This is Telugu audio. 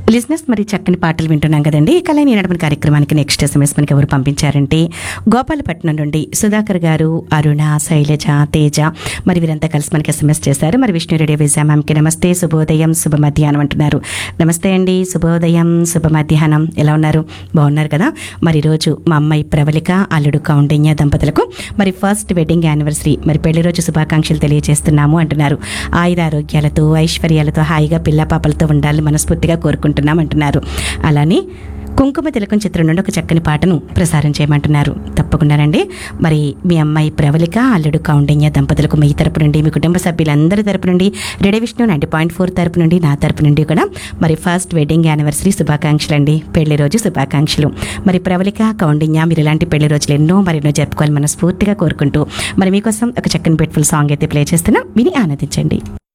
లిజినెస్ మరి చక్కని పాటలు వింటున్నాం కదండి ఇక నేను నడపని కార్యక్రమానికి నెక్స్ట్ ఎస్ఎంఎస్ మనకి ఎవరు పంపించారంటే గోపాలపట్నం నుండి సుధాకర్ గారు అరుణ శైలజ తేజ మరి వీరంతా కలిసి మనకి ఎస్ఎంఎస్ చేశారు మరి విష్ణు రెడ్డి విజయ మ్యామ్కి నమస్తే శుభోదయం శుభ మధ్యాహ్నం అంటున్నారు నమస్తే అండి శుభోదయం శుభ మధ్యాహ్నం ఎలా ఉన్నారు బాగున్నారు కదా మరి ఈరోజు మా అమ్మాయి ప్రవళిక అల్లుడు కౌండిన్య దంపతులకు మరి ఫస్ట్ వెడ్డింగ్ యానివర్సరీ మరి పెళ్లి రోజు శుభాకాంక్షలు తెలియజేస్తున్నాము అంటున్నారు ఆయుర ఆరోగ్యాలతో ఐశ్వర్యాలతో హాయిగా పిల్ల పాపలతో ఉండాలని మనస్ఫూర్తిగా కోరుకుంటున్నాం అంటున్నారు అలానే కుంకుమ తిలకం చిత్రం నుండి ఒక చక్కని పాటను ప్రసారం చేయమంటున్నారు తప్పకుండానండి మరి మీ అమ్మాయి ప్రవళిక అల్లుడు కౌండిన్య దంపతులకు మీ తరపు నుండి మీ కుటుంబ సభ్యులందరి తరపు నుండి ready Vishnu ninety point four తరపు నుండి నా తరపు నుండి కూడా మరి ఫస్ట్ వెడ్డింగ్ యానివర్సరీ శుభాకాంక్షలు అండి పెళ్లి రోజు శుభాకాంక్షలు మరి ప్రవళిక కౌండిన్య మీరు ఇలాంటి పెళ్లి రోజులు ఎన్నో మరెన్నో జరుపుకోవాలి మనస్ఫూర్తిగా కోరుకుంటూ మరి మీకోసం ఒక చక్కని బెట్ఫుల్ సాంగ్ అయితే ప్లే చేస్తున్నా విని ఆనందించండి